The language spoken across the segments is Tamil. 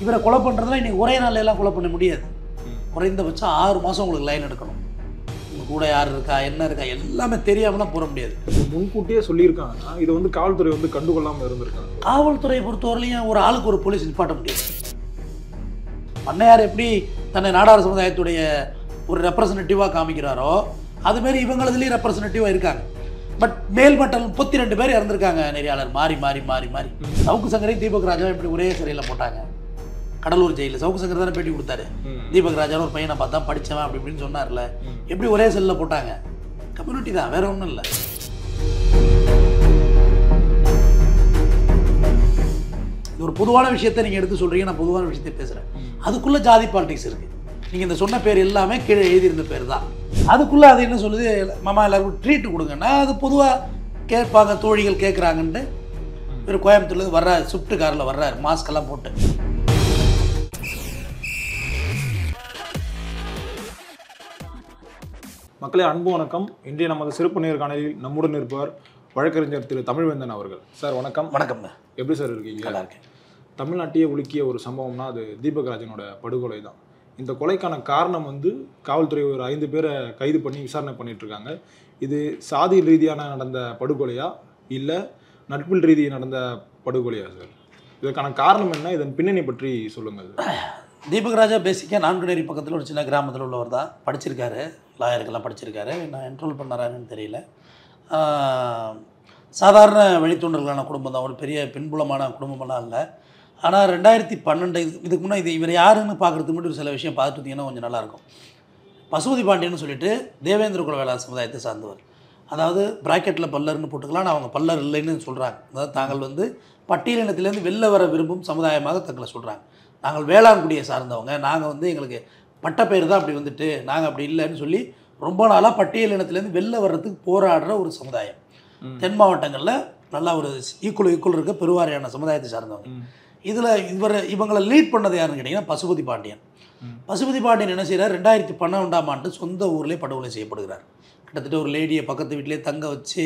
இவரை கொலை பண்ணுறதுனா இன்னைக்கு ஒரே நாள்ல எல்லாம் கொலை பண்ண முடியாது குறைந்தபட்சம் ஆறு மாதம் உங்களுக்கு லைன் எடுக்கணும் உங்க கூட யார் இருக்கா என்ன இருக்கா எல்லாமே தெரியாமலாம் போட முடியாது இப்போ முன்கூட்டியே சொல்லியிருக்காங்கன்னா இதை வந்து காவல்துறை வந்து கண்டுகொள்ளாமல் இருந்திருக்காங்க காவல்துறையை பொறுத்தவரையிலையும் ஒரு ஆளுக்கு ஒரு போலீஸ் நிப்பாட்ட முடியாது பண்ணையார் எப்படி தன்னை நாடார் சமுதாயத்துடைய ஒரு ரெப்ரசன்டேட்டிவாக காமிக்கிறாரோ அதுமாரி இவங்களதுலேயும் ரெப்ரசன்டேட்டிவாக இருக்காங்க பட் மேல்மட்டம் முப்பத்தி ரெண்டு பேர் இறந்துருக்காங்க நெறியாளர் மாறி மாறி மாறி மாறி சவுக்கு சங்கரையும் தீபக் ராஜா இப்படி ஒரே சிறையில் போட்டாங்க கடலூர் ஜெயிலில் சவுக்கு சங்கர் தானே பேட்டி கொடுத்தாரு ம். தீபக் ராஜான்னு ஒரு பையனை பார்த்தா படிச்சவன் அப்படி இப்படின்னு சொன்னார்ல ம். எப்படி ஒரே செல்லில் போட்டாங்க கம்யூனிட்டி தான் வேற ஒன்றும் இல்லை இது ஒரு பொதுவான விஷயத்தை நீங்கள் எடுத்து சொல்கிறீங்க நான் பொதுவான விஷயத்தை பேசுகிறேன் அதுக்குள்ளே ஜாதி பாலிடிக்ஸ் இருக்குது நீங்கள் இந்த சொன்ன பேர் எல்லாமே கீழே எழுதியிருந்த பேர் தான் அதுக்குள்ளே அது என்ன சொல்லுது மாமா எல்லாருக்கும் ட்ரீட் கொடுங்கன்னா அது பொதுவாக கேட்பாங்க தோழிகள் கேட்குறாங்கன்ட்டு இவர் கோயம்புத்தூர்லேருந்து வர்றாரு ஸ்விஃப்ட் காரில் வர்றாரு மாஸ்க் எல்லாம் போட்டு மக்களே அன்பு வணக்கம் இன்றைய நமது சிறப்பு நேர்காணலில் நம்முடன் இருப்பவர் வழக்கறிஞர் திரு தமிழ்வேந்தன் அவர்கள் சார் வணக்கம் வணக்கம்ங்க எப்படி சார் இருக்கீங்க நல்லா இருக்கேன் தமிழ்நாட்டையே உலுக்கிய ஒரு சம்பவம்னா அது தீபக் ராஜனோட படுகொலை தான் இந்த கொலைக்கான காரணம் வந்து காவல்துறை ஒரு ஐந்து பேரை கைது பண்ணி விசாரணை பண்ணிட்டு இருக்காங்க இது சாதி ரீதியான நடந்த படுகொலையா இல்லை நட்பில் ரீதியாக நடந்த படுகொலையா சார் இதற்கான காரணம் என்ன இதன் பின்னணி பற்றி சொல்லுங்கள் தீபக் ராஜா பேசிக்காக நான்குநேரி பக்கத்தில் ஒரு சின்ன கிராமத்தில் உள்ளவர் தான் படிச்சிருக்காரு லாயருக்கெல்லாம் படிச்சிருக்காரு நான் என்ரோல் பண்ணறாருன்னு தெரியல ஆஹ், சாதாரண வழித்தொண்டர்களான குடும்பம் தான் ஒரு பெரிய பின்புலமான குடும்பமெல்லாம் இல்லை ஆனால் ரெண்டாயிரத்தி பன்னெண்டு இது இதுக்கு முன்னாடி இது இவர் யாருன்னு பார்க்குறதுக்கு முன்னாடி ஒரு சில விஷயம் பார்த்துட்டு வந்தீங்கன்னா கொஞ்சம் நல்லாயிருக்கும் பசுபதி பாண்டியன்னு சொல்லிட்டு தேவேந்திர குல வேளாண் சமுதாயத்தை சார்ந்தவர் அதாவது பிராக்கெட்டில் பல்லர்னு போட்டுக்கலாம் ஆனால் அவங்க பல்லர் இல்லைன்னு சொல்கிறாங்க அதாவது தாங்கள் வந்து பட்டியலினத்திலேருந்து வெளில வர விரும்பும் சமுதாயமாக தங்களை சொல்கிறாங்க நாங்கள் வேளாண்குடியை சார்ந்தவங்க நாங்கள் வந்து எங்களுக்கு பட்டப்பெயர் தான் அப்படி வந்துட்டு நாங்கள் அப்படி இல்லைன்னு சொல்லி ரொம்ப நாளாக பட்டியலினத்திலேருந்து வெளில வர்றதுக்கு போராடுற ஒரு சமுதாயம் தென் மாவட்டங்களில் நல்லா ஒரு ஈக்குவல் ஈக்குவல் இருக்க பெருவாரியான சமுதாயத்தை சார்ந்தவங்க இதில் இவர் இவங்களை லீட் பண்ணது யாருன்னு கேட்டிங்கன்னா பசுபதி பாண்டியன் ம். பசுபதி பாண்டியன் என்ன செய்கிறார் ரெண்டாயிரத்தி பன்னெண்டாம் ஆண்டு சொந்த ஊர்லேயே படுகொலை செய்யப்படுகிறார் கிட்டத்தட்ட ஒரு லேடியை பக்கத்து வீட்டிலே தங்க வச்சு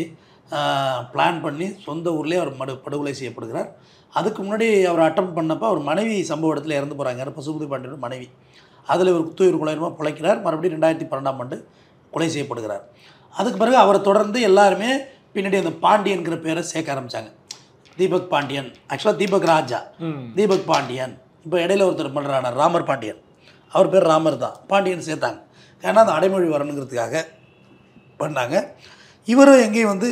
பிளான் பண்ணி சொந்த ஊர்லேயே அவர் மடு படுகொலை செய்யப்படுகிறார் அதுக்கு முன்னாடி அவர் அட்டம் பண்ணப்போ அவர் மனைவி சம்பவ இடத்துல இறந்து போகிறாங்க யார் பசுபதி பாண்டியனோட மனைவி அதில் இவர் குத்துயிர் குலையமாக பிழைக்கிறார் மறுபடியும் ரெண்டாயிரத்தி பன்னெண்டாம் ஆண்டு கொலை செய்யப்படுகிறார் அதுக்கு பிறகு அவரை தொடர்ந்து எல்லாருமே பின்னாடி அந்த பாண்டியன்கிற பேரை சேர்க்க ஆரம்பித்தாங்க தீபக் பாண்டியன் ஆக்சுவலாக தீபக் ராஜா ம் தீபக் பாண்டியன் இப்போ இடையில ஒருத்தர் பண்ணுறான ராமர் பாண்டியன் அவர் பேர் ராமர் தான் பாண்டியன் சேர்த்தாங்க ஏன்னா அந்த அடைமொழி வரணுங்கிறதுக்காக பண்ணாங்க இவரும் எங்கேயும் வந்து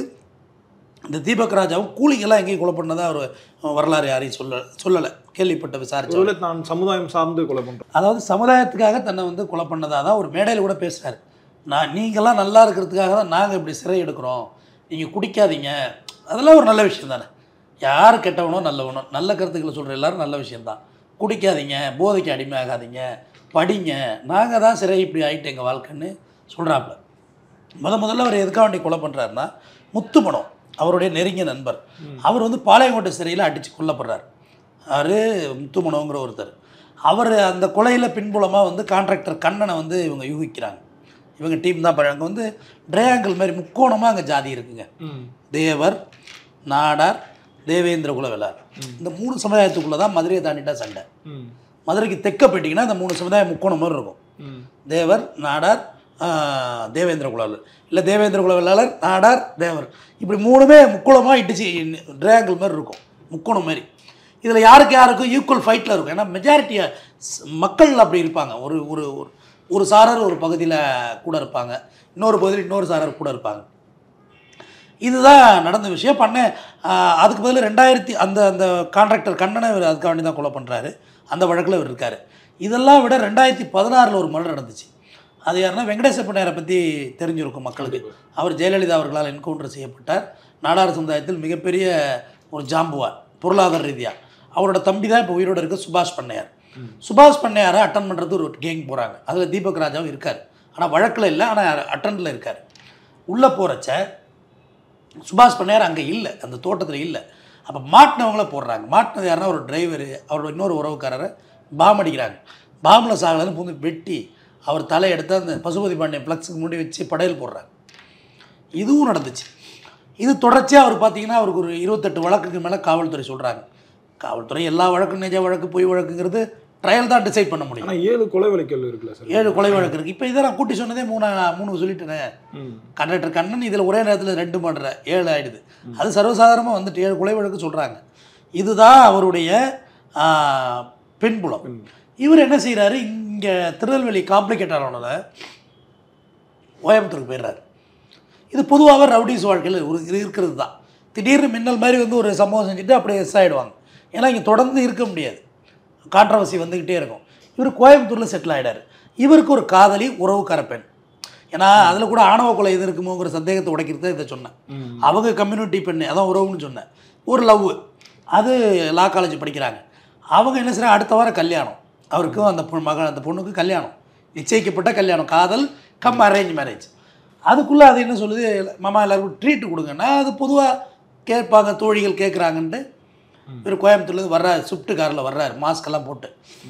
இந்த தீபக் ராஜாவும் கூலிங்கெல்லாம் எங்கேயும் கொலை பண்ணதா ஒரு வரலாறு யாரையும் சொல்ல சொல்லலை கேள்விப்பட்ட விசாரிச்சு ஒருவேளை தான் சமுதாயம் சார்ந்து கொலை பண்றோம் அதாவது சமுதாயத்துக்காக தன்னை வந்து கொலை பண்ணதாக தான் ஒரு மேடையில் கூட பேசுகிறாரு நான் நீங்கள்லாம் நல்லா இருக்கிறதுக்காக தான் நாங்கள் இப்படி சிறை எடுக்கிறோம் நீங்கள் குடிக்காதீங்க அதெல்லாம் ஒரு நல்ல விஷயம் தானே யார் கெட்டவனோ நல்லவனோ நல்ல கருத்துக்களை சொல்கிற எல்லாரும் நல்ல விஷயம்தான் குடிக்காதீங்க போதைக்கு அடிமையாகாதீங்க படிங்க நாங்கள் தான் சிறை இப்படி ஆகிட்டு எங்கள் வாழ்க்கைன்னு சொல்கிறாப்புல முத முதல்ல அவர் எதுக்காக வேண்டி கொலை பண்ணுறாருன்னா முத்துமணம் அவருடைய நெருங்கிய நண்பர் அவர் வந்து பாளையங்கோட்டை சிறையில் அடித்து கொல்லப்படுறார் அவர் முத்துமணோங்கிற ஒருத்தர் அவர் அந்த கொலையில் பின்புலமாக வந்து கான்ட்ராக்டர் கண்ணனை வந்து இவங்க யூகிக்கிறாங்க இவங்க டீம் தான் அங்கே வந்து ட்ரையாங்கிள் மாதிரி முக்கோணமாக அங்கே ஜாதி இருக்குங்க ம் தேவர் நாடார் தேவேந்திர குல வேளார் இந்த மூணு சமுதாயத்துக்குள்ளே தான் மதுரையை தாண்டிட்டா சண்டை ம் மதுரைக்கு தெற்க போயிட்டிங்கன்னா இந்த மூணு சமுதாயம் முக்கோணம் மாதிரி இருக்கும் ம் தேவர் நாடார் ஆஹ், தேவேந்திர குலவேலர் இல்லை தேவேந்திர குலவேளாளர் நாடார் தேவர் இப்படி மூணுமே முக்கோணமாக இடிச்சு ட்ரையாங்கிள் மாதிரி இருக்கும் முக்கோணம் மாதிரி இதில் யாருக்கு யாருக்கும் ஈக்குவல் ஃபைட்டில் இருக்கும் ஏன்னா மெஜாரிட்டியை மக்கள் அப்படி இருப்பாங்க ஒரு ஒரு ஒரு ஒரு சாரர் ஒரு பகுதியில் கூட இருப்பாங்க இன்னொரு பகுதியில் இன்னொரு சாரர் கூட இருப்பாங்க இதுதான் நடந்த விஷயம் பண்ண ஆஹ், அதுக்கு பதில் ரெண்டாயிரத்தி அந்த அந்த கான்ட்ராக்டர் கண்ணனை இவர் அதுக்காக வேண்டி தான் கொலை பண்ணுறாரு அந்த வழக்கில் இவர் இருக்கார் இதெல்லாம் விட ரெண்டாயிரத்தி பதினாறில் ஒரு மர்டர் நடந்துச்சு அது யாருன்னா வெங்கடேச பண்ணையாரை பற்றி தெரிஞ்சிருக்கும் மக்களுக்கு அவர் ஜெயலலிதா அவர்களால் என்கவுண்டர் செய்யப்பட்டார் நாடார் சமுதாயத்தில் மிகப்பெரிய ஒரு ஜாம்புவார் பொருளாதார ரீதியாக அவரோட தம்பி தான் இப்போ உயிரோடு இருக்க சுபாஷ் பண்ணையார் சுபாஷ் பண்ணையாரை அட்டன் பண்ணுறது ஒரு கேங் போகிறாங்க அதில் தீபக் ராஜாவும் இருக்கார் ஆனால் வழக்கில் இல்லை ஆனால் அட்டனில் இருக்கார் உள்ளே போகிறச்ச சுபாஷ் பண்ணையார் அங்கே இல்லை அந்த தோட்டத்தில் இல்லை அப்போ மாட்டினவங்கள போடுறாங்க மாட்டினது யாருன்னா ஒரு டிரைவர் அவரோட இன்னொரு உறவுக்காரரை பாம் அடிக்கிறாங்க பாம்பில் சாகலன்னு பூந்து வெட்டி அவர் தலை எடுத்து அந்த பசுபதி பாண்டியன் ஃப்ளக்ஸுக்கு முடி வச்சு படையல் போடுறாங்க இதுவும் நடந்துச்சு இது தொடர்ச்சியாக அவர் பார்த்தீங்கன்னா அவருக்கு ஒரு இருபத்தெட்டு வழக்குக்கு மேலே காவல்துறை சொல்கிறாங்க காவல்துறை எல்லா வழக்கும் நிஜ வழக்கு பொய் வழக்குங்கிறது ட்ரையல் தான் டிசைட் பண்ண முடியும் ஆனா ஏழு கொலை வழக்குகள் இருக்குல்ல சார் ஏழு கொலை வழக்கு இருக்குது இப்போ இதை நான் கூட்டி சொன்னதே மூணு மூணு சொல்லிட்டேனே ம். கண்டக்டர் கண்ணன் இதில் ஒரே நேரத்தில் ரெண்டு பண்ணுற ஏழு ஆயிடுது அது சர்வசாதாரணமாக வந்துட்டு ஏழு கொலை வழக்கு சொல்கிறாங்க இதுதான் அவருடைய ஆ, பின்புலம் இவர் என்ன செய்கிறாரு இங்கே திருநெல்வேலி காம்ப்ளிகேட்டட் ஆனதில் கோயம்புத்தூருக்கு போயிடுறாரு இது பொதுவாக ரவுடிஸ் வாழ்க்கையில் ஒரு இது இருக்கிறது தான் திடீர்னு மின்னல் மாதிரி வந்து ஒரு சம்பவம் செஞ்சுட்டு அப்படியே எஸ் ஆகிடுவாங்க ஏன்னா இங்கே தொடர்ந்து இருக்க முடியாது கான்ட்ரவர்சி வந்துக்கிட்டே இருக்கும் இவர் கோயம்புத்தூரில் செட்டில் ஆகிடாரு இவருக்கு ஒரு காதலி உறவுக்கார பெண் ஏன்னா அதில் கூட ஆணவ கொலை எது இருக்குமோங்கிற சந்தேகத்தை உடைக்கிறது தான் இதை சொன்னேன் ம். அவங்க கம்யூனிட்டி பெண் அதான் உறவுன்னு சொன்னேன் ஒரு லவ் அது லா காலேஜ் படிக்கிறாங்க அவங்க என்ன செய்றாங்க அடுத்த வாரம் கல்யாணம் அவருக்கும் அந்த பொண்ணு மகன் அந்த பொண்ணுக்கும் கல்யாணம் நிச்சயிக்கப்பட்ட கல்யாணம் காதல் கம் அரேஞ்ச் மேரேஜ் அதுக்குள்ளே அது என்ன சொல்லுது மாமா எல்லாருக்கும் ட்ரீட் கொடுங்கன்னா அது பொதுவாக கேட்பாங்க தோழிகள் கேட்குறாங்கன்ட்டு இவர் கோயம்புத்தூர்லேருந்து வர்றாரு ஸ்விஃப்ட் காரில் வர்றாரு மாஸ்க் எல்லாம் போட்டு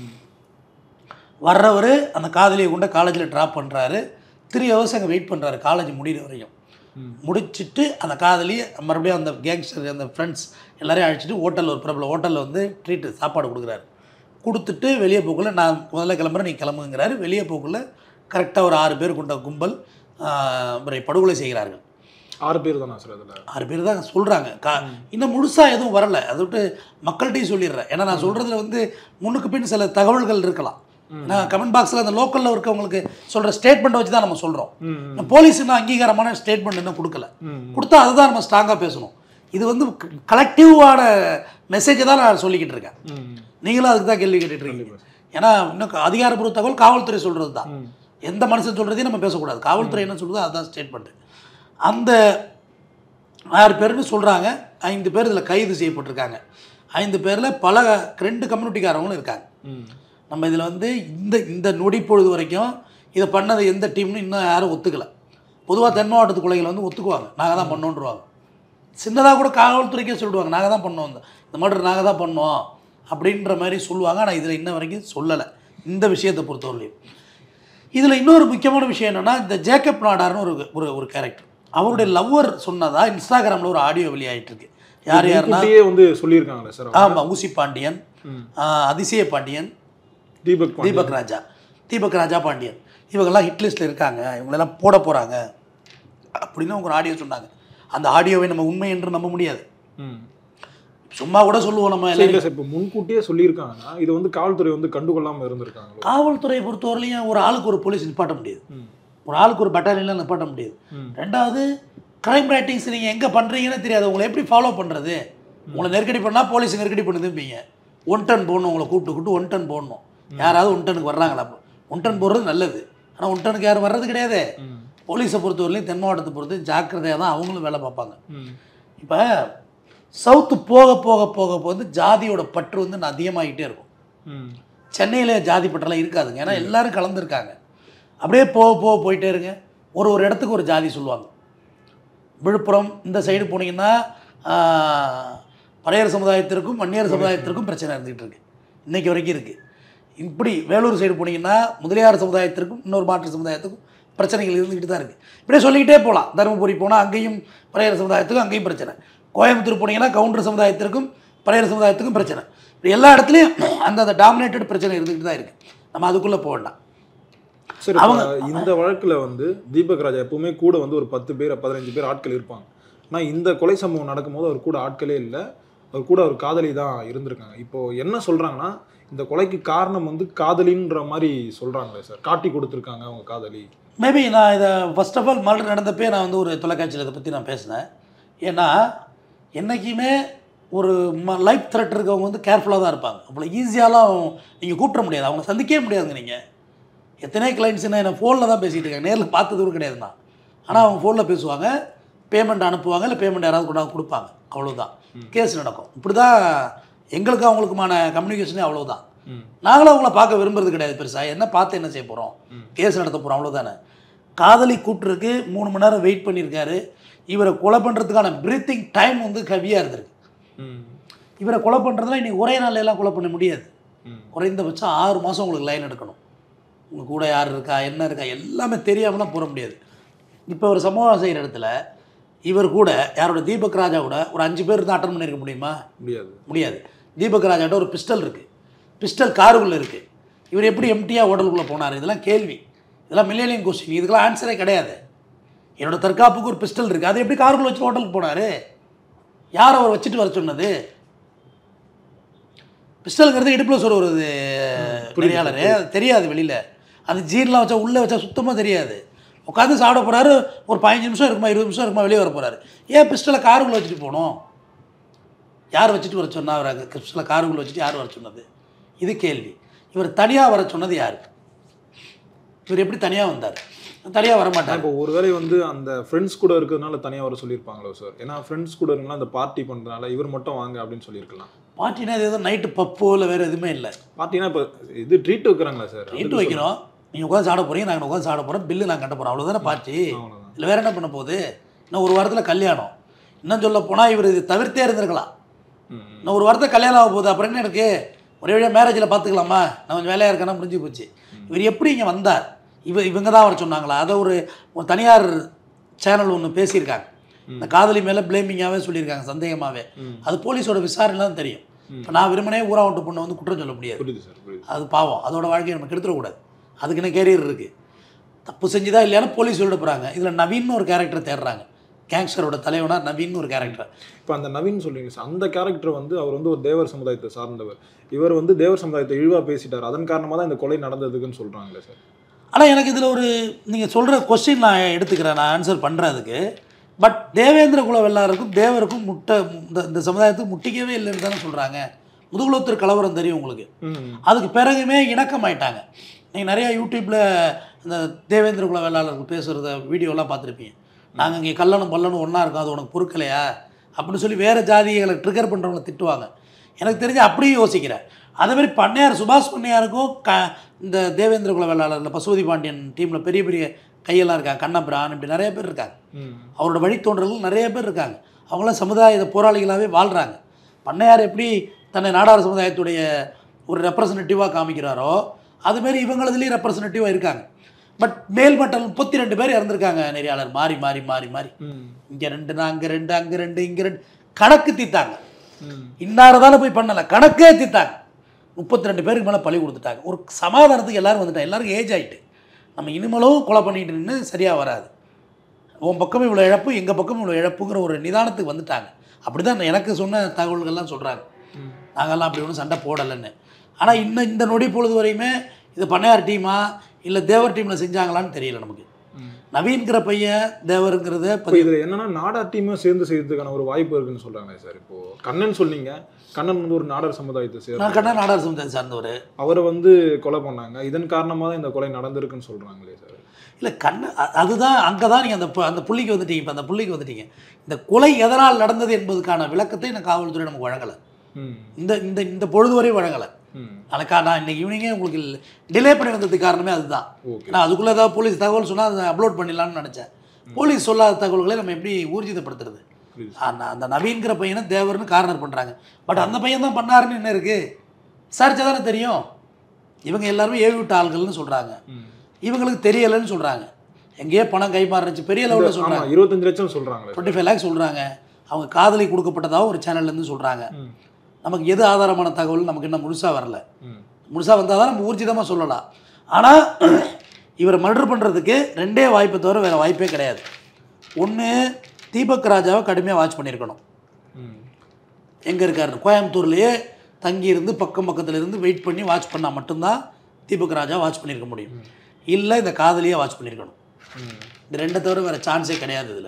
வர்றவர் அந்த காதலியை கொண்டு காலேஜில் ட்ராப் பண்ணுறாரு த்ரீ ஹவர்ஸ் அங்கே வெயிட் பண்ணுறாரு காலேஜ் முடிகிற வரையும் ம். முடிச்சிட்டு அந்த காதலி மறுபடியும் அந்த கேங்ஸ்டர் அந்த ஃப்ரெண்ட்ஸ் எல்லாரையும் அழைச்சிட்டு ஹோட்டலில் ஒரு பிரபல ஹோட்டலில் வந்து ட்ரீட்டு சாப்பாடு கொடுக்குறாரு கொடுத்துட்டு வெளியே போக்குள்ள நான் முதல்ல கிளம்புறேன் நீ கிளம்புங்கிறாரு வெளியே போக்குள்ள கரெக்டாக ஒரு ஆறு பேர் கொண்ட கும்பல் ஆஹ், இவரை படுகொலை செய்கிறார்கள் ஆறு பேர் தானா சார் அதுல ஆறு பேர் தான் சொல்கிறாங்க கா இன்னும் முழுசாக எதுவும் வரல அதை விட்டு மக்கள்கிட்டையும் சொல்லிடுறேன் ஏன்னா நான் சொல்கிறதுல வந்து முன்னுக்கு பின் சில தகவல்கள் இருக்கலாம் நான் கமெண்ட் பாக்ஸில் அந்த லோக்கலில் இருக்கவங்களுக்கு சொல்கிற ஸ்டேட்மெண்ட்டை வச்சு தான் நம்ம சொல்கிறோம் ம். போலீஸ் இன்னும் அங்கீகாரமான ஸ்டேட்மெண்ட் இன்னும் கொடுக்கல ம். கொடுத்தா அதுதான் நம்ம ஸ்ட்ராங்காக பேசணும் இது வந்து கலெக்டிவான மெசேஜை தான் நான் சொல்லிக்கிட்டு இருக்கேன் ம். நீங்களும் அதுக்கு தான் கேள்வி கேட்டுட்டு இருக்கீங்க ஏன்னா இன்னும் அதிகாரப்பூர்வ தகவல் காவல்துறை சொல்கிறது தான் ம். எந்த மனுஷன் சொல்கிறதையும் நம்ம பேசக்கூடாது காவல்துறை என்ன சொல்லுதோ அதுதான் ஸ்டேட்மெண்ட்டு அந்த ஆறு பேர்னு சொல்கிறாங்க ஐந்து பேர் இதில் கைது செய்யப்பட்டிருக்காங்க ஐந்து பேரில் பல ரெண்டு கம்யூனிட்டிக்காரவங்களும் இருக்காங்க ம். நம்ம இதில் வந்து இந்த இந்த நொடி பொழுது வரைக்கும் இதை பண்ணது எந்த டீம்னு இன்னும் யாரும் ஒத்துக்கலை பொதுவாக தென் மாவட்டத்து கொலைகளை வந்து ஒத்துக்குவாங்க நாங்கள் தான் பண்ணோன்றுவாங்க சின்னதாக கூட காவல்துறைக்கே சொல்லிடுவாங்க நாங்கள் தான் பண்ணோம் இந்த இந்த மர்டர் நாங்கள் தான் பண்ணோம் அப்படின்ற மாதிரி சொல்லுவாங்க ஆனால் இதில் இன்ன வரைக்கும் சொல்லலை இந்த விஷயத்தை பொறுத்தவரையிலையும் இதில் இன்னொரு முக்கியமான விஷயம் என்னென்னா இந்த ஜேக்கப் நாடார்னு ஒரு ஒரு ஒரு கேரக்டர் அவருடைய லவ்வர் சொன்னதா இன்ஸ்டாகிராமில் ஒரு ஆடியோ வெளியாகிட்டு இருக்கு யார் யாருன்னா முன்கூட்டியே வந்து சொல்லியிருக்காங்களே சார் அவங்க? ஆமாம் ஊசி பாண்டியன் ம். ஆஹ் அதிசய பாண்டியன் தீபக் பாண்டியன். தீபக் ராஜா தீபக் ராஜா பாண்டியன் இவங்கெல்லாம் ஹிட் லிஸ்ட்டில் இருக்காங்க இவங்களெல்லாம் போட போகிறாங்க அப்படின்னு அவங்க ஒரு ஆடியோ சொன்னாங்க அந்த ஆடியோவை நம்ம உண்மை என்று நம்ப முடியாது ம். சும்மா கூட சொல்லுவோம் நம்ம சரி, எல்லாரும் இல்ல சார் இப்போ முன்கூட்டியே சொல்லியிருக்காங்கன்னா இது வந்து காவல்துறை வந்து கண்டுகொள்ளாம இருந்திருக்காங்களோ காவல்துறையை பொறுத்தவரையிலையும் ஒரு ஆளுக்கு ஒரு போலீஸ் நிப்பாட்ட முடியாது ம். ஒரு ஆளுக்கு ஒரு பட்டாலியனில் நிப்பாட்ட முடியாது ம். ரெண்டாவது கிரைம் ரைட்டிங்ஸ் நீங்கள் எங்கே பண்ணுறீங்கன்னு தெரியாது உங்களை எப்படி ஃபாலோ பண்ணுறது உங்களை நெருக்கடி பண்ணால் போலீஸ் நெருக்கடி பண்ணுதும்பீங்க ஒன் டன் போடணும் உங்களை கூப்பிட்டு கூப்பிட்டு ஒன் டன் போடணும் யாராவது ஒன் டனுக்கு வர்றாங்களா ஒன் டன் போடுறது நல்லது ஆனால் ஒன் டனுக்கு யாரும் வர்றது கிடையாது ம். போலீஸை பொறுத்தவரையிலையும் தென் மாவட்டத்தை பொறுத்து ஜாக்கிரதையாக தான் அவங்களும் வேலை பார்ப்பாங்க ம். இப்போ சவுத்து போக போக போக போக வந்து ஜாதியோட பற்று வந்து இன்னும் அதிகமாகிட்டே இருக்கும் ம். சென்னையில் ஜாதி பற்றெல்லாம் இருக்காதுங்க ஏன்னா எல்லாரும் கலந்துருக்காங்க அப்படியே போக போக போயிட்டே இருங்க ஒரு ஒரு இடத்துக்கு ஒரு ஜாதி சொல்லுவாங்க விழுப்புரம் இந்த சைடு போனீங்கன்னா ஆஹ், பறையர் சமுதாயத்திற்கும் வன்னியர் சமுதாயத்திற்கும் பிரச்சனை இருந்துகிட்டு இருக்கு இன்னைக்கு வரைக்கும் இருக்குது இப்படி வேலூர் சைடு போனீங்கன்னா முதலியார் சமுதாயத்திற்கும் இன்னொரு மாற்று சமுதாயத்துக்கும் பிரச்சனைகள் இருந்துக்கிட்டு தான் இருக்குது இப்படியே சொல்லிக்கிட்டே போகலாம் தருமபுரி போனால் அங்கேயும் பறையர் சமுதாயத்துக்கும் அங்கேயும் பிரச்சனை கோயம்புத்தூர் போனீங்கன்னா கவுண்டர் சமுதாயத்திற்கும் பறையர் சமுதாயத்துக்கும் பிரச்சனை இப்படி எல்லா இடத்துலையும் அந்தந்த டாமினேட்டட் பிரச்சனை இருந்துக்கிட்டு தான் இருக்குது நம்ம அதுக்குள்ளே போக வேண்டாம் சரி இப்ப இந்த வழக்குல வந்து தீபக் ராஜா எப்பவுமே கூட வந்து ஒரு பத்து பேர் பதினஞ்சு பேர் ஆட்கள் இருப்பாங்க ஆனா இந்த கொலை சம்பவம் நடக்கும்போது அவர் கூட ஆட்களே இல்லை அவர் கூட ஒரு காதலி தான் இருந்திருக்காங்க இப்போ என்ன சொல்றாங்கன்னா இந்த கொலைக்கு காரணம் வந்து காதலின்ற மாதிரி சொல்றாங்களே சார் காட்டி கொடுத்துருக்காங்க அவங்க காதலி மேபி நான் இதை ஃபர்ஸ்ட் ஆஃப் ஆல் மர்டர் நடந்தப்பே நான் வந்து ஒரு தொலைக்காட்சியில் இதை பற்றி நான் பேசினேன் ஏன்னா என்றைக்குமே ஒரு ம லைஃப் த்ரெட் இருக்கவங்க வந்து கேர்ஃபுல்லாக தான் இருப்பாங்க அவ்வளோ ஈஸியாலாம் நீங்கள் கூப்பிட முடியாது அவங்கள சந்திக்கவே முடியாதுங்க நீங்கள் எத்தனை கிளைண்ட்ஸ் என்ன என்ன ஃபோனில் தான் பேசிகிட்டு இருக்காங்க நேரில் பார்த்தது கூட கிடையாது நான் ஆனால் அவங்க ஃபோனில் பேசுவாங்க பேமெண்ட் அனுப்புவாங்க இல்லை பேமெண்ட் யாராவது கொண்டாந்து கொடுப்பாங்க அவ்வளவுதான் கேஸ் நடக்கும் இப்படி தான் எங்களுக்கு அவங்களுக்குமான கம்யூனிகேஷனே அவ்வளவுதான் ம். நாங்களும் அவங்கள பார்க்க விரும்புறது கிடையாது பெருசாக என்ன பார்த்து என்ன செய்ய போகிறோம் கேஸ் நடத்த போகிறோம் அவ்வளோதானே காதலி கூப்பிட்டுருக்கு மூணு மணி நேரம் வெயிட் பண்ணியிருக்காரு இவரை கொலை பண்ணுறதுக்கான பிரீத்திங் டைம் வந்து கவியாக இருந்திருக்கு ம். இவரை கொலை பண்ணுறதுலாம் இன்றைக்கி ஒரே நாள்ல எல்லாம் கொலை பண்ண முடியாது ம். குறைந்தபட்சம் ஆறு மாதம் உங்களுக்கு லைன் எடுக்கணும் உங்கள் கூட யார் இருக்கா என்ன இருக்கா எல்லாமே தெரியாமலாம் போட முடியாது இப்போ ஒரு சம்பவம் செய்கிற இடத்துல இவர் கூட யாரோட தீபக் ராஜா கூட ஒரு அஞ்சு பேர் தான் அட்டன் பண்ணியிருக்க முடியுமா முடியாது முடியாது தீபக் ராஜாட்ட ஒரு பிஸ்டல் இருக்குது பிஸ்டல் காருக்குள்ளே இருக்குது இவர் எப்படி எம்டியாக ஹோட்டலுக்குள்ளே போனார் இதெல்லாம் கேள்வி இதெல்லாம் மில்லேனியம் கொஸ்டின் இதுக்கெல்லாம் ஆன்சரே கிடையாது என்னோட தற்காப்புக்கு ஒரு பிஸ்டல் இருக்குது அது எப்படி காருக்குள்ளே வச்சு ஹோட்டலுக்கு போனார் யார் அவர் வச்சுட்டு வர சொன்னது பிஸ்டலுங்கிறது இடுப்பில் சொல்ல வருது நெறியாளர் அது தெரியாது வெளியில் அந்த ஜீன்லாம் வச்சா உள்ளே வச்சா சுத்தமாக தெரியாது உட்காந்து சாப்பிட போகிறாரு ஒரு பதினஞ்சு நிமிஷம் இருக்குமா இருபது நிமிஷம் இருக்குமா வெளியே வர போகிறாரு ஏன் பிஸ்டலை காருக்குள்ளே வச்சுட்டு போகணும் யார் வச்சுட்டு வர சொன்னா அவர் அங்கே பிஸ்டலை காருக்குள்ளே வச்சுட்டு யார் வர சொன்னது இது கேள்வி இவர் தனியாக வர சொன்னது யார் இவர் எப்படி தனியாக வந்தார் தனியாக வர மாட்டார் இப்போ ஒருவேளை வந்து அந்த ஃப்ரெண்ட்ஸ் கூட இருக்கிறதுனால தனியாக வர சொல்லியிருப்பாங்களோ சார் ஏன்னா ஃப்ரெண்ட்ஸ் கூட இருந்தாலும் அந்த பார்ட்டி பண்ணுறதுனால இவர் மட்டும் வாங்க அப்படின்னு சொல்லியிருக்கலாம் பார்ட்டினா இது ஏதோ நைட்டு பப்போ இல்லை வேறு எதுவுமே இல்லை பார்ட்டினா இப்போ இது ட்ரீட் வைக்கிறாங்களா சார் ரேட்டு வைக்கிறோம் நீங்கள் உட்காந்து சாப்பிட போகிறீங்க நாங்கள் உட்காந்து சாப்பிட போகிறோம் பில்லு நான் கட்ட போகிறோம் அவ்வளோதானே பார்ட்டி அவ்வளோதான் இல்லை வேறு என்ன பண்ண போகுது இன்னும் ஒரு வாரத்தில் கல்யாணம் இன்னும் சொல்ல போனால் இவர் இது தவிர்த்தே இருந்திருக்கலாம் ம், ம். இன்னும் ஒரு வாரத்தில் கல்யாணம் ஆக போகுது அப்புறம் என்ன இருக்கு ஒரே வழியாக மேரேஜில் பார்த்துக்கலாமா நான் கொஞ்சம் வேலையாக இருக்கேன்னா முடிஞ்சு போச்சு இவர் எப்படி இங்கே வந்தார் இவ இவங்க தான் வர சொன்னாங்களா அதை ஒரு ஒரு தனியார் சேனல் ஒன்று பேசியிருக்காங்க இந்த காதலி மேலே பிளேமிங்காகவே சொல்லியிருக்காங்க சந்தேகமாகவே ம். அது போலீஸோட விசாரணையில் தான் தெரியும் இப்போ நான் விரும்பினே ஊரா விட்டு பொண்ணை வந்து குற்றம் சொல்ல முடியாது புரியுது சார் புரியுது அது பாவம் அதோட வாழ்க்கையை நம்ம கெடுத்துடக்கூடாது அதுக்குன்னு கேரியர் இருக்குது தப்பு செஞ்சுதா இல்லையான்னு போலீஸ் சொல்லிட போகிறாங்க இதில் நவீன்னு ஒரு கேரக்டர் தேடுறாங்க கேங்ஸ்டரோட தலைவனா நவீன் ஒரு கேரக்டர் இப்போ அந்த நவீன் சொல்றீங்க சார் அந்த கேரக்டர் வந்து அவர் வந்து ஒரு தேவர் சமுதாயத்தை சார்ந்தவர் இவர் வந்து தேவர் சமுதாயத்தை இழிவா பேசிட்டார் அதன் காரணமாக தான் இந்த கொலை நடந்ததுக்குன்னு சொல்றாங்களே சார் ஆனால் எனக்கு இதில் ஒரு நீங்கள் சொல்கிற கொஸ்டின் நான் எடுத்துக்கிறேன் நான் ஆன்சர் பண்ணுறேன் அதுக்கு பட் தேவேந்திர குல வெள்ளாருக்கும் தேவருக்கும் முட்டை இந்த இந்த சமுதாயத்துக்கு முட்டிக்கவே இல்லைன்னு தானே சொல்கிறாங்க முதுகுலத்தூர் கலவரம் தெரியும் உங்களுக்கு ம் அதுக்கு பிறகுமே இணக்கமாயிட்டாங்க நீங்கள் நிறையா யூடியூப்பில் இந்த தேவேந்திர குல வேளாளர்கள் பேசுகிறத வீடியோலாம் பார்த்துருப்பீங்க நாங்கள் இங்கே கல்லணும் பல்லனும் ஒன்றா இருக்கோம் அது உனக்கு பொறுக்கலையா அப்படின்னு சொல்லி வேறு ஜாதிகளை ட்ரிகர் பண்ணுறவங்கள திட்டுவாங்க எனக்கு தெரிஞ்சு அப்படியும் யோசிக்கிறேன் அதே மாதிரி பண்ணையார் சுபாஷ் பண்ணையாருக்கும் க இந்த தேவேந்திர குல வேளாளரில் பசுபதி பாண்டியன் டீமில் பெரிய பெரிய கையெல்லாம் இருக்காங்க கண்ணபிரான் இப்படி நிறைய பேர் இருக்காங்க ம் அவரோட வழித்தோன்றல்கள் நிறைய பேர் இருக்காங்க அவங்களாம் சமுதாய போராளிகளாகவே வாழ்கிறாங்க பண்ணையார் எப்படி தன்னை நாடார் சமுதாயத்துடைய ஒரு ரெப்ரசன்டேட்டிவாக காமிக்கிறாரோ அதுமாரி இவங்களதுலேயும் ரெப்ரசன்டேட்டிவாக இருக்காங்க பட் மேல்மட்டம் முப்பத்தி ரெண்டு பேர் இறந்துருக்காங்க நெறியாளர் மாறி மாறி மாறி மாறி ம் இங்கே ரெண்டு நான் அங்கே ரெண்டு அங்கே ரெண்டு இங்கே ரெண்டு கணக்கு தீத்தாங்க ம் இன்னாரதான போய் பண்ணலை கணக்கே தீத்தாங்க முப்பத்தி ரெண்டு பேருக்கு மேலே பழி கொடுத்துட்டாங்க ஒரு சமாதானத்துக்கு எல்லாரும் வந்துட்டாங்க எல்லாருக்கும் ஏஜ் ஆயிட்டு நம்ம இனிமேலும் கொலை பண்ணிட்டு நின்று சரியாக வராது உன் பக்கம் இவ்வளோ இழப்பு எங்கள் பக்கம் இவ்வளோ இழப்புங்கிற ஒரு நிதானத்துக்கு வந்துட்டாங்க அப்படி தான் எனக்கு சொன்ன தகவல்கள்லாம் சொல்கிறாங்க ம் நாங்கள்லாம் அப்படி ஒன்றும் சண்டை போடலைன்னு ஆனால் இன்னும் இந்த நொடி பொழுது வரையுமே இது பண்ணையார் டீமா இல்லை தேவர் டீமில் செஞ்சாங்களான்னு தெரியல நமக்கு ம். நவீன்கிற பையன் தேவருங்கிறத இப்போ இதுல என்னன்னா நாடார் டீமும் சேர்ந்து செய்யறதுக்கான ஒரு வாய்ப்பு இருக்குன்னு சொல்றாங்களே சார் இப்போ கண்ணன் சொன்னீங்க கண்ணன் வந்து ஒரு நாடார் சமுதாயத்தை நான் சேர்ந்த கண்ணா நாடார் சமுதாயத்தை சார்ந்தவர் அவரை வந்து கொலை பண்ணாங்க இதன் காரணமாக தான் இந்த கொலை நடந்திருக்குன்னு சொல்றாங்களே சார் இல்லை கண்ணு அ- அதுதான் அங்கே தான் நீங்கள் அந்த பு- அந்த புள்ளிக்கு வந்துட்டீங்க இப்போ அந்த புள்ளிக்கு வந்துட்டீங்க இந்த கொலை எதனால் நடந்தது என்பதுக்கான விளக்கத்தை இந்த காவல்துறை நமக்கு வழங்கலை ம் இந்த இந்த இந்த பொழுது வரை வழங்கலை ம் அதுக்கா நான் இன்னைக்கு ஈவினிங்கே உங்களுக்கு டிலே பண்ணி வந்ததுக்கு காரணமே அதுதான் ஓகே ஏன்னா அதுக்குள்ளே ஏதாவது போலீஸ் தகவல் சொன்னால் அதை அப்லோட் பண்ணிடலாம்னு நினச்சேன் போலீஸ் சொல்லாத தகவல்களை நம்ம எப்படி ஊர்ஜிதப்படுத்துறது புரியுது அந்த அந்த நவீன்கிற பையனை தேவர்னு கார்னர் பண்ணுறாங்க பட் அந்த பையன் தான் பண்ணாருன்னு என்ன இருக்குது விசாரிச்சா தானே தெரியும் இவங்க எல்லாருமே ஏவி விட்ட ஆள்கள்னு சொல்கிறாங்க ம் இவங்களுக்கு தெரியலைன்னு சொல்கிறாங்க எங்கேயோ பணம் கை மாறுச்சு பெரிய லெவலில் ஆமா சொல்கிறாங்க இருபத்தஞ்சு லட்சம் சொல்றாங்களே டுவெண்ட்டி ஃபைவ் லேக்ஸ் சொல்கிறாங்க அவங்க காதலி கொடுக்கப்பட்டதாகவும் ஒரு சேனல்லேருந்து சொல்கிறாங்க ம் நமக்கு எது ஆதாரமான தகவல் நமக்கு இன்னும் முழுசாக வரல ம் முழுசாக வந்தால் தான் நம்ம ஊர்ஜிதமாக சொல்லலாம் ஆனால் இவரை மர்டர் பண்ணுறதுக்கு ரெண்டே வாய்ப்பை தவிர வேறு வாய்ப்பே கிடையாது ஒன்று தீபக் ராஜாவை கடுமையாக வாட்ச் பண்ணியிருக்கணும் ம் எங்கே இருக்காரு கோயம்புத்தூர்லேயே தங்கியிருந்து பக்கம் பக்கத்துல இருந்து வெயிட் பண்ணி வாட்ச் பண்ணால் மட்டும்தான் தீபக் ராஜா வாட்ச் பண்ணியிருக்க முடியும் இல்லை இந்த காதலியை வாட்ச் பண்ணியிருக்கணும் ம் இந்த ரெண்டை தவிர வேறு சான்ஸே கிடையாது இதில்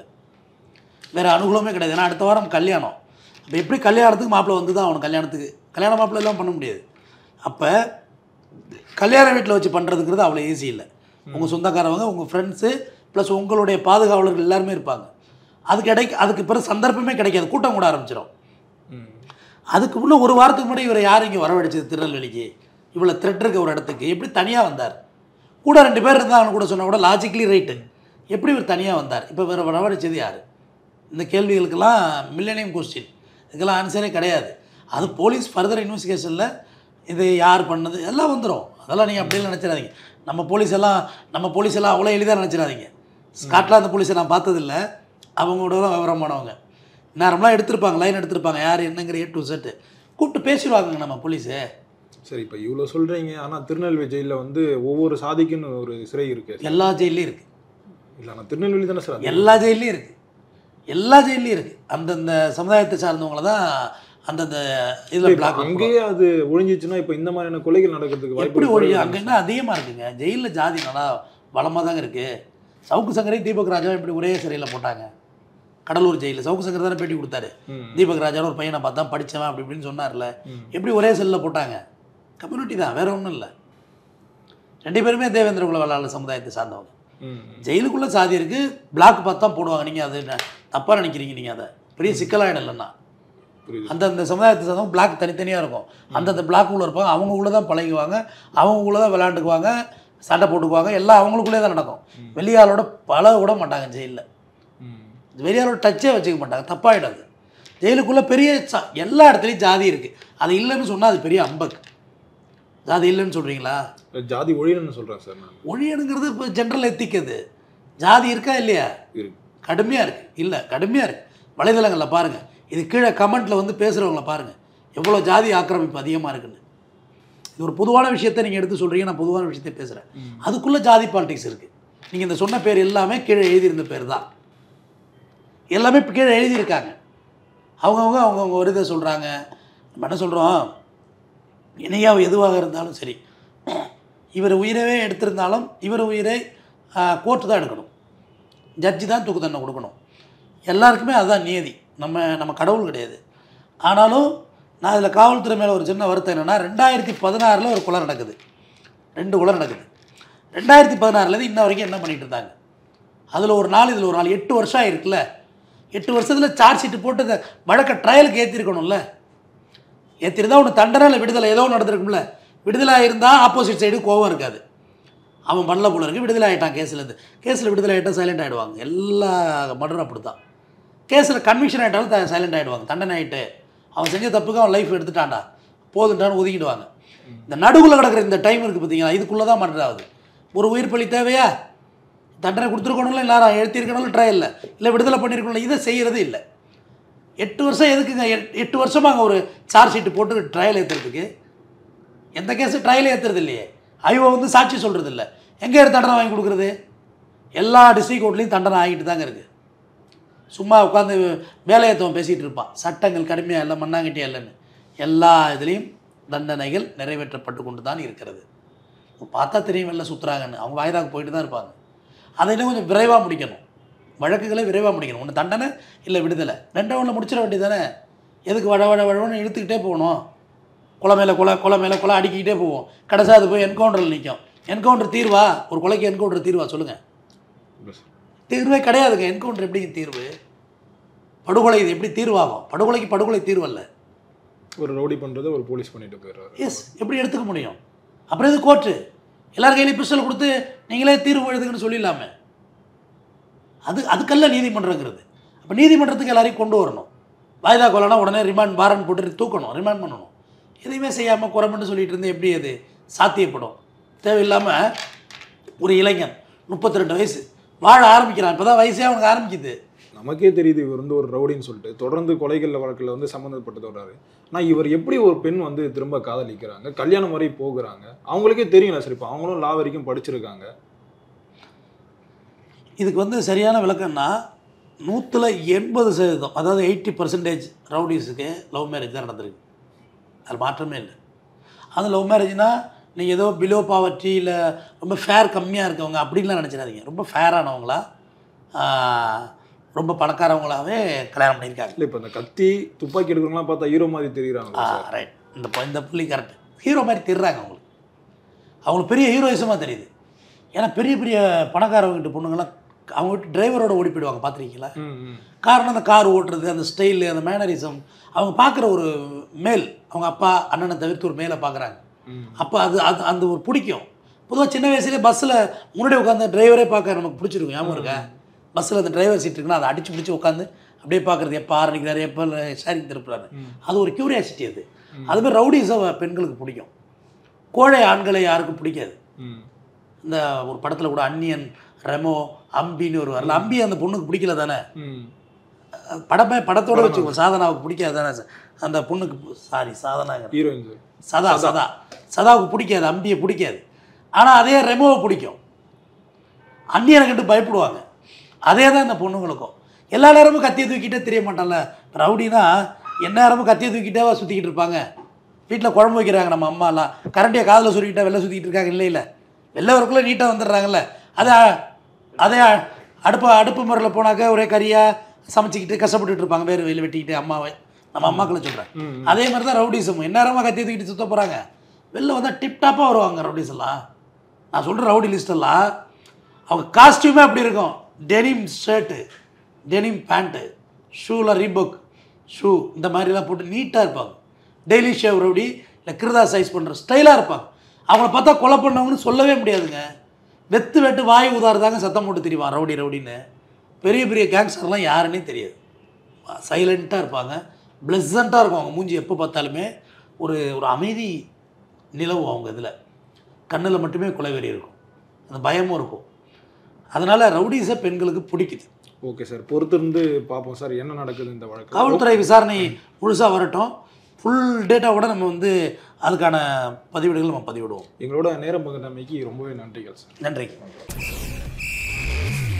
வேறு அனுகூலமே கிடையாது ஏன்னா அடுத்த வாரம் கல்யாணம் அப்போ எப்படி கல்யாணத்துக்கு மாப்பிள்ளை வந்து தான் அவனுக்கு கல்யாணத்துக்கு கல்யாண மாப்பிள்ளை எல்லாம் பண்ண முடியாது அப்போ கல்யாண வீட்டில் வச்சு பண்ணுறதுங்கிறது அவ்வளோ ஈஸி இல்லை உங்கள் சொந்தக்காரவங்க உங்கள் ஃப்ரெண்ட்ஸு ப்ளஸ் உங்களுடைய பாதுகாவலர்கள் எல்லாருமே இருப்பாங்க அது கிடைக்க அதுக்கு பிறகு சந்தர்ப்பமே கிடைக்காது கூட்டம் கூட ஆரம்பிச்சிடும் ம் அதுக்கு முன்னே ஒரு வாரத்துக்கு முன்னாடி இவரை யார் இங்கே வரவழைச்சது திருநெல்வேலிக்கு இவ்வளோ த்ரெட் இருக்க ஒரு இடத்துக்கு எப்படி தனியாக வந்தார் கூட ரெண்டு பேர் இருந்தாங்கன்னு கூட சொன்னால் கூட லாஜிக்கலி ரைட்டு எப்படி இவர் தனியாக வந்தார் இப்போ வேறு வரவழைச்சது யார் இந்த கேள்விகளுக்கெல்லாம் மில்லேனியம் கொஸ்டின் இதுக்கெல்லாம் ஆன்சரே கிடையாது அது போலீஸ் ஃபர்தர் இன்வெஸ்டிகேஷனில் இது யார் பண்ணது எல்லாம் வந்துடும் அதெல்லாம் நீங்கள் அப்படியே நினச்சிடாதீங்க நம்ம போலீஸ் எல்லாம் நம்ம போலீஸ் எல்லாம் அவ்வளோ எளிதாக நினச்சிடாதீங்க ஸ்காட்லாந்து போலீஸை நான் பார்த்ததில்ல அவங்களோட தான் விவரமானவங்க நேரம்லாம் எடுத்திருப்பாங்க லைன் எடுத்திருப்பாங்க யார் என்னங்கிற ஏ டு செட்டு கூப்பிட்டு பேசிடுவாங்க நம்ம போலீஸு சரி இப்போ இவ்வளோ சொல்றீங்க ஆனா திருநெல்வேலி ஜெயிலில் வந்து ஒவ்வொரு சாதிக்குன்னு ஒரு சிறை இருக்கு எல்லா ஜெயிலையும் இருக்குது இல்லை ஆனால் திருநெல்வேலி தானே சார் அது? எல்லா ஜெயிலையும் இருக்குது எல்லா ஜெயிலையும் இருக்குது அந்தந்த சமுதாயத்தை சார்ந்தவங்கள தான் அந்தந்த இதில் இப்ப பிளாக் அங்கேயே அது ஒழிஞ்சிச்சுன்னா இப்போ இந்த மாதிரியான கொலைகள் நடக்கிறதுக்கு வாய்ப்பு எப்படி ஒழியும் குறைவு அங்கே என்ன அதிகமாக இருக்குங்க ஜெயிலில் ஜாதி நல்லா பலமாக தாங்க இருக்குது சவுக்கு சங்கரை தீபக் ராஜா இப்படி ஒரே சிறையில் போட்டாங்க கடலூர் ஜெயிலில் சவுக்கு சங்கர் தானே பேட்டி கொடுத்தாரு ம், தீபக் ராஜான்னு ஒரு பையனை பார்த்தா படித்தவன் அப்படி இப்படின்னு சொன்னார்ல ம். எப்படி ஒரே செல்லில் போட்டாங்க கம்யூனிட்டி தான் வேற ஒன்றும் இல்லை ரெண்டு பேருமே தேவேந்திர குல வேளாளர் சமுதாயத்தை சார்ந்தவங்க ம், ஜெயிலுக்குள்ளே சாதி இருக்குது பிளாக் பார்த்து தான் போடுவாங்க நீங்கள் அது தப்பாக நினைக்கிறீங்க நீங்கள் அதை பெரிய சிக்கலாயிடம் இல்லைன்னா புரியுது அந்தந்த சமுதாயத்தை சார்ந்தவங்க பிளாக் தனித்தனியாக இருக்கும் அந்தந்த பிளாக் உள்ள இருப்பாங்க அவங்க உள்ள தான் பழகுவாங்க அவங்க உள்ள தான் விளையாண்டுக்குவாங்க சண்டை போட்டுக்குவாங்க எல்லாம் அவங்களுக்குள்ளே தான் நடக்கும் வெளியாளோட பழக கூட மாட்டாங்க ஜெயிலில் ம், வெளியாளோட டச்சே வச்சுக்க மாட்டாங்க தப்பாயிடாது ஜெயிலுக்குள்ளே பெரிய ச- எல்லா இடத்துலையும் ஜாதி இருக்குது அது இல்லைன்னு சொன்னால் அது பெரிய அம்பக் ஜாதி இல்லைன்னு சொல்கிறீங்களா ஜாதி ஒழியணும்னு சொல்றேன் சார் நான் ஒழியணுங்கிறது இப்போ ஜென்ரல் எத்திக்கது ஜாதி இருக்கா இல்லையா இருக்கு கடுமையாக இருக்குது இல்லை கடுமையாக இருக்குது வலைதளங்களில் பாருங்கள் இது கீழே கமெண்ட்டில் வந்து பேசுகிறவங்கள பாருங்கள் எவ்வளோ ஜாதி ஆக்கிரமிப்பு அதிகமாக இருக்குன்னு இது ஒரு பொதுவான விஷயத்தை நீங்கள் எடுத்து சொல்கிறீங்க நான் பொதுவான விஷயத்தை பேசுகிறேன் ம். அதுக்குள்ளே ஜாதி பாலிடிக்ஸ் இருக்குது நீங்கள் இந்த சொன்ன பேர் எல்லாமே கீழே எழுதியிருந்த பேர் தான் எல்லாமே இப்ப கீழே எழுதியிருக்காங்க அவங்கவுங்க அவங்கவுங்க ஒரு இதை சொல்கிறாங்க நம்ம என்ன சொல்கிறோம் இணையாக எதுவாக இருந்தாலும் சரி இவர் உயிரவே எடுத்திருந்தாலும் இவர் உயிரை கோர்ட்டு தான் எடுக்கணும் ஜட்ஜி தான் தூக்கு தண்டனை கொடுக்கணும் எல்லாருக்குமே அதுதான் நியதி நம்ம நம்ம கடவுள் கிடையாது ஆனாலும் நான் இதில் காவல்துறை மேலே ஒரு சின்ன வருத்தம் என்னென்னா ரெண்டாயிரத்தி பதினாறில் ஒரு கொலை நடக்குது ரெண்டு கொலை நடக்குது ரெண்டாயிரத்தி பதினாறுலேருந்து இன்ன வரைக்கும் என்ன பண்ணிட்டு இருந்தாங்க அதில் ஒரு நாள் இதில் ஒரு நாள் எட்டு வருஷம் ஆயிருக்குல்ல எட்டு வருஷத்தில் சார்ஜ் ஷீட்டு போட்டு இந்த வழக்கை ட்ரையலுக்கு ஏற்றிருக்கணும்ல ஏற்றிருந்தா ஒன்று தண்டனை இல்லை விடுதலை ஏதோ ஒன்று நடந்திருக்கும்ல விடுதலை இருந்தால் ஆப்போசிட் சைடு கோவம் இருக்காது அவன் பண்ணல போல இருக்கு விடுதலை ஆகிட்டான் கேஸ்லேருந்து கேஸில் விடுதலை ஆகிட்டா சைலண்ட் ஆகிடுவாங்க எல்லா மர்டரும் அப்படி தான் கேஸில் கன்விக்ஷன் ஆகிட்டாலும் சைலண்ட் ஆகிடுவாங்க தண்டனை ஆகிட்டு அவன் செஞ்ச தப்புக்கு அவன் லைஃப் எடுத்துட்டான்டா போதுன்ட்டான்னு ஒதுக்கிடுவாங்க இந்த நடுவில் கிடக்கிற இந்த டைம் இருக்குது பார்த்தீங்களா இதுக்குள்ளே தான் மர்டர் ஆகுது ஒரு உயிர் பலி தேவையா தண்டனை கொடுத்துருக்கணும்ல எல்லாரும் எழுத்திருக்கணும்ல ட்ரையலில் இல்லை விடுதலை பண்ணியிருக்கணும்ல இதை செய்கிறதே இல்லை எட்டு வருஷம் எதுக்குங்க எட்- எட்டு வருஷமாக ஒரு சார்ஜ் ஷீட்டு போட்டு ட்ரையல் ஏற்றுறதுக்கு எந்த கேஸும் ட்ரையல் ஏற்றுறது இல்லையே ஐஓ வந்து சாட்சி சொல்கிறது இல்லை எங்கே தண்டனை வாங்கி கொடுக்குறது எல்லா டிஸ்ட்ரிக் கோர்ட்லேயும் தண்டனை ஆகிட்டு தாங்க இருக்குது சும்மா உட்காந்து வேலையத்தவன் பேசிகிட்டு இருப்பான் சட்டங்கள் கடுமையாக இல்லை மண்ணாங்கட்டியா இல்லைன்னு எல்லா இதுலேயும் தண்டனைகள் நிறைவேற்றப்பட்டு கொண்டு தான் இருக்கிறது பார்த்தா தெரியும் வெளில சுற்றுறாங்கன்னு அவங்க வாய்தாக்கு போயிட்டு தான் இருப்பாங்க அதை இன்னும் கொஞ்சம் விரைவாக முடிக்கணும் வழக்குகளை விரைவாக முடிக்கணும் ஒன்று தண்டனை இல்லை விடுதலை ரெண்டை ஒன்று முடிச்சிட வேண்டியதானே எதுக்கு வட வட வடன்னு இழுத்துக்கிட்டே போகணும் கொலை மேலே கொலை கொலை மேலே கொலை அடிக்கிட்டே போவோம் கடைசியாக அது போய் என்கவுண்டரில் நிற்கும் என்கவுண்டர் தீர்வா ஒரு கொலைக்கு என்கவுண்டர் தீர்வா சொல்லுங்கள் Yes. தீர்வே கிடையாதுங்க என்கவுண்டர் எப்படிங்க தீர்வு படுகொலை இது எப்படி தீர்வாகும் படுகொலைக்கு படுகொலை தீர்வல்ல ஒரு ரவுடி பண்றதை ஒரு போலீஸ் பண்ணிட்டு போயிடுறாரு எஸ் எப்படி எடுத்துக்க முடியும் அப்புறம் இது கோர்ட்டு எல்லார் கையிலையும் பிஸ்டல் கொடுத்து நீங்களே தீர்வு எழுதுங்கன்னு சொல்லிடலாமே அது அதுக்கல்ல நீதிமன்றங்கிறது அப்போ நீதிமன்றத்துக்கு எல்லாரையும் கொண்டு வரணும் வாய்தா கொலைனா உடனே ரிமாண்ட் வாரண்ட் போட்டு தூக்கணும் ரிமாண்ட் பண்ணணும் எதையுமே செய்யாமல் குறைமட்டு சொல்லிட்டு இருந்து எப்படி அது சாத்தியப்படும் தேவையில்லாமல் ஒரு இளைஞன் முப்பத்தி ரெண்டு வயசு வாழ ஆரம்பிக்கிறான் இப்போ தான் வயசே அவனுக்கு ஆரம்பிக்குது நமக்கே தெரியுது இவர் வந்து ஒரு ரவுடின்னு சொல்லிட்டு தொடர்ந்து கொலைகள் வழக்கில் வந்து சம்மந்தப்பட்டு வர்றாரு ஆனால் இவர் எப்படி ஒரு பெண் வந்து திரும்ப காதலிக்கிறாங்க கல்யாணம் வரை போகிறாங்க அவங்களுக்கே தெரியும்ல சரி இப்போ அவங்களும் லா வரைக்கும் படிச்சிருக்காங்க இதுக்கு வந்து சரியான விளக்கம்னா நூற்றில் எண்பது சதவீதம் அதாவது எயிட்டி பர்சன்டேஜ் ரவுடிஸுக்கு லவ் மேரேஜ் தான் நடந்திருக்கு அது மாற்றமே இல்லை அது லவ் மேரேஜ்னால் நீங்கள் ஏதோ பிலோ பாவர்ட்டி இல்லை ரொம்ப ஃபேர் கம்மியாக இருக்கவங்க அப்படின்லாம் நினச்சிடாதீங்க ரொம்ப ஃபேரானவங்களா ஆஹ், ரொம்ப பணக்காரவங்களாவே கல்யாணம் பண்ணியிருக்காங்க இல்லை இப்போ இந்த கத்தி துப்பாக்கி எடுக்கிறவங்களாம் பார்த்தா ஹீரோ மாதிரி தெரியுறாங்க ஆ ரைட் இந்த ப- இந்த புள்ளி கரெக்ட் ஹீரோ மாதிரி தெரிறாங்க அவங்களுக்கு அவங்களுக்கு பெரிய ஹீரோயிசமாக தெரியுது ஏன்னா பெரிய பெரிய பணக்காரவங்கிட்ட பொண்ணுங்கள்லாம் அவங்க வீட்டு டிரைவரோட ஓடி போயிடுவாங்க பார்த்துருக்கீங்களா ம் ம் காரணம் அந்த கார் ஓட்டுறது அந்த ஸ்டைலு அந்த மேனரிசம் அவங்க பார்க்குற ஒரு மேல் அவங்க அப்பா அண்ணனை தவிர்த்து ஒரு மேலே பார்க்குறாங்க ம் அப்போ அது அது அந்த ஒரு பிடிக்கும் பொதுவாக சின்ன வயசுலேயே பஸ்ஸில் முன்னாடி உட்காந்து டிரைவரே பார்க்க நமக்கு பிடிச்சிருக்கும் ஞாபகம் இருக்கா பஸ்ஸில் அந்த டிரைவர் சீட் இருக்குன்னா அதை அடிச்சு பிடிச்சி உட்காந்து அப்படியே பார்க்குறது எப்போ ஆரம்பிக்கிறாரு எப்போ ஷேரிங் திருப்புறாரு அது ஒரு கியூரியாசிட்டி அது அதுமாதிரி ரவுடிஸை பெண்களுக்கு பிடிக்கும் கோழை ஆண்களை யாருக்கும் பிடிக்காது ம் இந்த ஒரு படத்தில் கூட அன்னியன் ரெமோ அம்பின்னு ஒரு வரல அம்பி அந்த பொண்ணுக்கு பிடிக்கல தானே ம் படமே படத்தோட வச்சுக்கோ சாதனாவுக்கு பிடிக்காது தானே சார் அந்த பொண்ணுக்கு சாரி சாதனாங்க ஹீரோயின் சார் சதா சதா சதாவுக்கு பிடிக்காது அம்பியை பிடிக்காது ஆனால் அதே ரெமோவை பிடிக்கும் அந்நியனை கண்டு பயப்படுவாங்க அதே தான் இந்த பொண்ணுங்களுக்கும் எல்லா நேரமும் கத்தியை தூக்கிட்டே தெரிய மாட்டான்ல ரவுடினா எந்நேரமும் கத்தியை தூக்கிட்டே சுற்றிக்கிட்டு இருப்பாங்க வீட்டில் குழம்பு வைக்கிறாங்க நம்ம அம்மாலாம் கரண்டியை காதில் சுருக்கிட்டா வெளில சுற்றிக்கிட்டு இருக்காங்க இல்லை இல்லை வெளில வரக்குள்ளே நீட்டாக வந்துடுறாங்கல்ல அதே அதே அடுப்பு அடுப்பு முறையில் போனாக்க ஒரே கறியாக சமைச்சிக்கிட்டு கஷ்டப்பட்டுட்டு இருப்பாங்க வேறு வெளியில் வெட்டிக்கிட்டு அம்மாவை நம்ம அம்மாக்களை சொல்கிறேன் அதே மாதிரி தான் ரவுடிசம் எந்நேரமாக கத்தி தூக்கிட்டு சுத்த போகிறாங்க வெளில வந்தால் டிப்டாப்பாக வருவாங்க ரவுடிஸ் எல்லாம் நான் சொல்கிற ரவுடி லிஸ்டெல்லாம் அவங்க காஸ்டியூமே அப்படி இருக்கும் டெனிம் ஷர்ட்டு டெனிம் பேண்ட்டு ஷூவில் ரீபுக் ஷூ இந்த மாதிரிலாம் போட்டு நீட்டாக இருப்பாங்க டெய்லி ஷேவ் ரவுடி இல்லை கிருதா சைஸ் பண்ணுற ஸ்டைலாக இருப்பாங்க அவங்கள பார்த்தா கொலை பண்ணவங்கன்னு சொல்லவே முடியாதுங்க வெத்து வெட்டு வாய் உதாரதாங்க சத்தம் போட்டு தெரியுவான் ரவுடி ரவுடின்னு பெரிய பெரிய கேங்ஸ்டர்லாம் யாருன்னே தெரியாது சைலண்ட்டாக இருப்பாங்க ப்ளசண்ட்டாக இருக்கும் அவங்க மூஞ்சி எப்போ பார்த்தாலுமே ஒரு ஒரு அமைதி நிலவும் அவங்க இதில் கண்ணில் மட்டுமே குலைவெறி இருக்கும் அந்த பயமும் இருக்கும் அதனால் ரவுடிஸை பெண்களுக்கு பிடிக்குது ஓகே சார் பொறுத்திருந்து பார்ப்போம் சார் என்ன நடக்குது இந்த வழக்கு காவல்துறை விசாரணை முழுசாக வரட்டும் ஃபுல் டேட்டாவோட நம்ம வந்து அதுக்கான பதிவேடுகள் நம்ம பதிவிடுவோம் எங்களோட நேரம் பகிர்ந்தமைக்கு ரொம்பவே நன்றிகள் சார் நன்றி